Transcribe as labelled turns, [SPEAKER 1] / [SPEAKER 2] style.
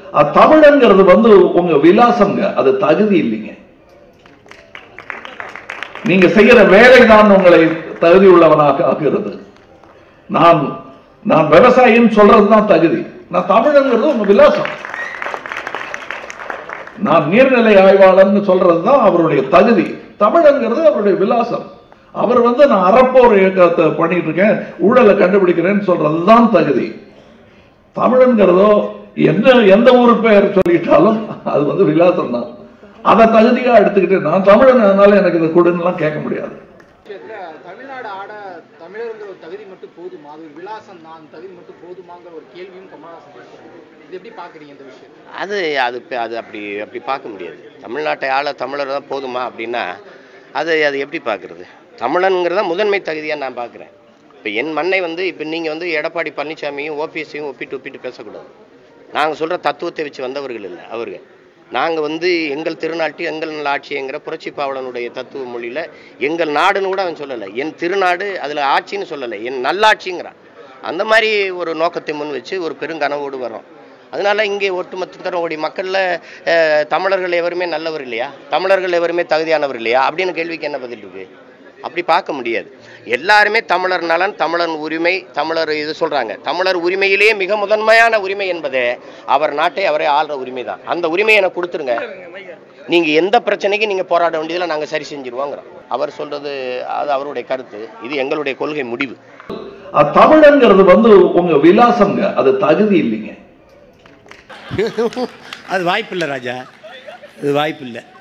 [SPEAKER 1] அது தமிழங்கிறது வந்து உங்க விலாசம்ங்க அது தகுதி இல்லைங்க நீங்க செய்யற வேலை தான் உங்களை தகுதி உள்ளவனாக ஆக்குகிறது நான் நான் விவசாயின்னு சொல்றது தான் தகுதி நான் தமிழங்கிறது உங்க விலாசம் நான் நீர்நிலை ஆய்வாளர்னு சொல்றது தான் அவருடைய தகுதி தமிழங்கிறது அவருடைய விலாசம் அவர் வந்து நான் அறப்போர் இயக்கத்தை பண்ணிட்டு இருக்கேன் ஊழலை கண்டுபிடிக்கிறேன்னு சொல்றது தான் தகுதி தமிழன்கிறதோ எந்த எந்த ஊர் பெயர் சொல்லிட்டாலும் அது வந்து விலாசம் தான் அதை தகுதியா எடுத்துக்கிட்டு நான் தமிழன் அதனால எனக்கு இதை கொடுன்னுலாம் கேட்க முடியாது
[SPEAKER 2] விஷயத்துல தமிழ்நாடு ஆட தமிழருங்கிற ஒரு தகுதி மட்டும் போதுமா அது ஒரு விலாசம் தான் தகுதி மட்டும் போதுமாங்கிற ஒரு கேள்வியும் கமலஹாசன் பேசுறாங்க இது எப்படி பாக்குறீங்க இந்த விஷயத்தை
[SPEAKER 3] அது அது இப்ப- அது அப்படி அப்படி பார்க்க முடியாது தமிழ்நாட்டை ஆள தமிழர் தான் போதுமா அப்படின்னா அது அது எப்படி பார்க்குறது தமிழனுங்கிறத முதன்மை தகுதியாக நான் பார்க்குறேன் இப்போ என் மண்ணை வந்து இப்போ நீங்கள் வந்து எடப்பாடி பழனிசாமியும் ஓபிஎஸ்ஸையும் ஒப்பிட்டு ஒப்பிட்டு பேசக்கூடாது நாங்கள் சொல்கிற தத்துவத்தை வச்சு வந்தவர்கள் இல்லை அவர்கள் நாங்கள் வந்து எங்கள் திருநாட்டு எங்கள் நல்ல ஆட்சிங்கிற புரட்சி பாவலனுடைய தத்துவ மொழியில் எங்கள் நாடுன்னு கூட அவன் சொல்லலை என் திருநாடு அதில் ஆட்சின்னு சொல்லலை என் நல்லாட்சிங்கிறான் அந்த மாதிரி ஒரு நோக்கத்தை முன் வச்சு ஒரு பெருங்கனவோடு வரோம் அதனால இங்கே ஒட்டுமொத்த தரக்கூடிய மக்களில் தமிழர்கள் எவருமே நல்லவர் இல்லையா தமிழர்கள் எவருமே தகுதியானவர் இல்லையா அப்படின்னு கேள்விக்கு என்ன பதில் இருக்கு அப்படி பார்க்க முடியாது எல்லாருமே தமிழர் நலன் தமிழர் உரிமை தமிழர் இது சொல்றாங்க தமிழர் உரிமையிலேயே மிக முதன்மையான உரிமை என்பது அவர் நாட்டை அவரே ஆள்ற உரிமை தான் அந்த உரிமையை எனக்கு கொடுத்துருங்க நீங்க எந்த பிரச்சனைக்கும் நீங்க போராட வேண்டியதில் நாங்க சரி செஞ்சிருவோங்கிறோம் அவர் சொல்றது அது அவருடைய கருத்து இது எங்களுடைய கொள்கை முடிவு
[SPEAKER 1] அது தமிழங்கிறது வந்து உங்க விலாசம்ங்க அது தகுதி இல்லைங்க
[SPEAKER 4] அது வாய்ப்பில்லை ராஜா அது வாய்ப்பில்லை